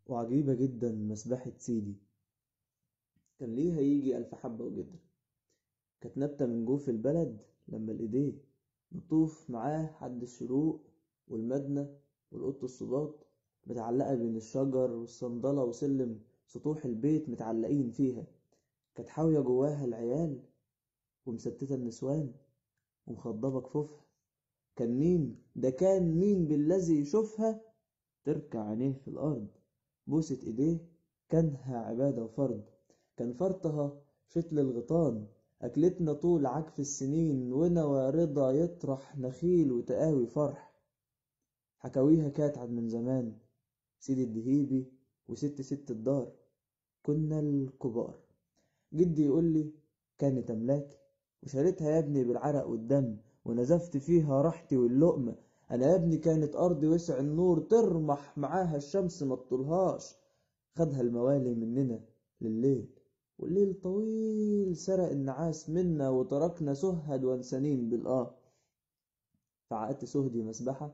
وعجيبة جدا مسبحة سيدي كان ليها يجي ألف حبة وجدر كانت نابتة من جوف البلد لما الإيديه نطوف معاه حد الشروق والمدنة والقط الصباط متعلقة بين الشجر والصندلة وسلم سطوح البيت متعلقين فيها كانت حاوية جواها العيال ومستتة النسوان ومخضبة كفوفها كان مين ده كان مين بالذي يشوفها تركع عينيه في الأرض بوسة إيديه كانها عبادة وفرض كان فرطها شتل الغيطان أكلتنا طول عكف السنين ونوى رضا يطرح نخيل وتقاوي فرح حكاويها كانت عن من زمان سيد الدهيبي وست ست الدار كنا الكبار جدي يقول لي كانت أملاكي وشريتها يا ابني بالعرق والدم ونزفت فيها راحتي واللقمة أنا يا ابني كانت أرضي وسع النور ترمح معاها الشمس ما تطولهاش خدها الموالي مننا لليل والليل طويل سرق النعاس منا وتركنا سهد وانسانين بالآه فعقدت سهدي مسبحة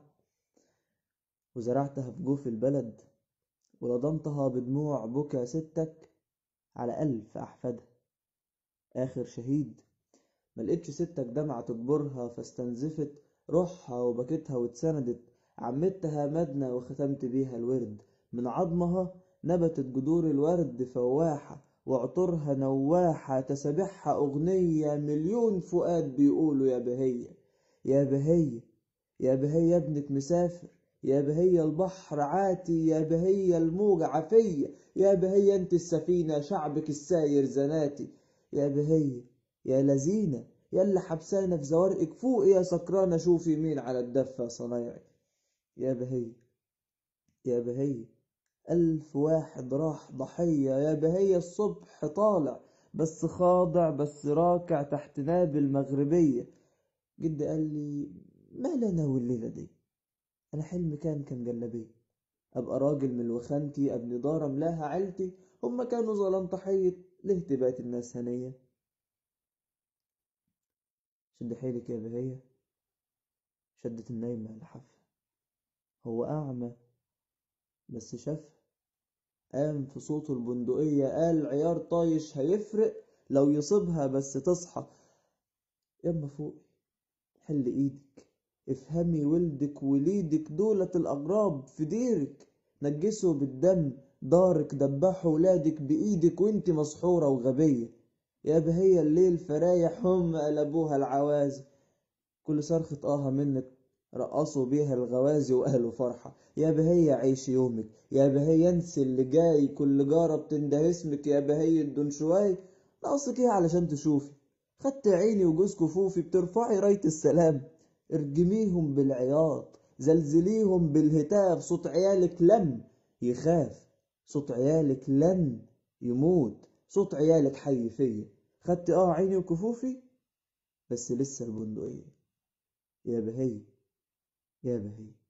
وزرعتها في جوف البلد ولضمتها بدموع بكى ستك على ألف أحفادها آخر شهيد ملقتش ستك دمعة تجبرها فاستنزفت روحها وبكتها واتسندت عمتها مدنة وختمت بيها الورد من عظمها نبتت جذور الورد فواحة وعطرها نواحة تسابحها أغنية مليون فؤاد بيقولوا يا بهية يا بهية يا بهية ابنك مسافر يا بهية البحر عاتي يا بهية الموج عفية يا بهية انت السفينة شعبك الساير زناتي يا بهية يا لذينة يلا حبسانة في زوارقك فوق يا سكرانة شوفي مين على الدفة صنايعي يا بهية يا بهية ألف واحد راح ضحية يا بهية الصبح طالع بس خاضع بس راكع تحت ناب المغربية جدي قال لي ما لنا والليلة دي أنا حلمي كان كان جلبية أبقى راجل من وخانتي أبني دار أملاها عيلتي هما كانوا ظلام ضحية لاهتبات الناس هنية شد حيلك يا بهية شدت النايمة على حافها هو أعمى بس شافها قام في صوته البندقية قال عيار طايش هيفرق لو يصيبها بس تصحى يما فوقي حل ايدك افهمي ولدك وليدك دولة الأغراب في ديرك نجسوا بالدم دارك دبحوا ولادك بإيدك وانت مسحورة وغبية يا بهية الليل فرايح هم قلبوها العوازي كل صرخة آه منك رقصوا بيها الغوازي وقالوا فرحة يا بهية عيش يومك يا بهية انسي اللي جاي كل جارة بتنده اسمك يا بهية دون شوي ناقصك ايه علشان تشوفي خدت عيني وجوز كفوفي بترفعي راية السلام ارجميهم بالعياط زلزليهم بالهتاف صوت عيالك لم يخاف صوت عيالك لن يموت صوت عيالك حي فيا خدت اه عيني وكفوفي بس لسه البندقية يا بهي يا بهي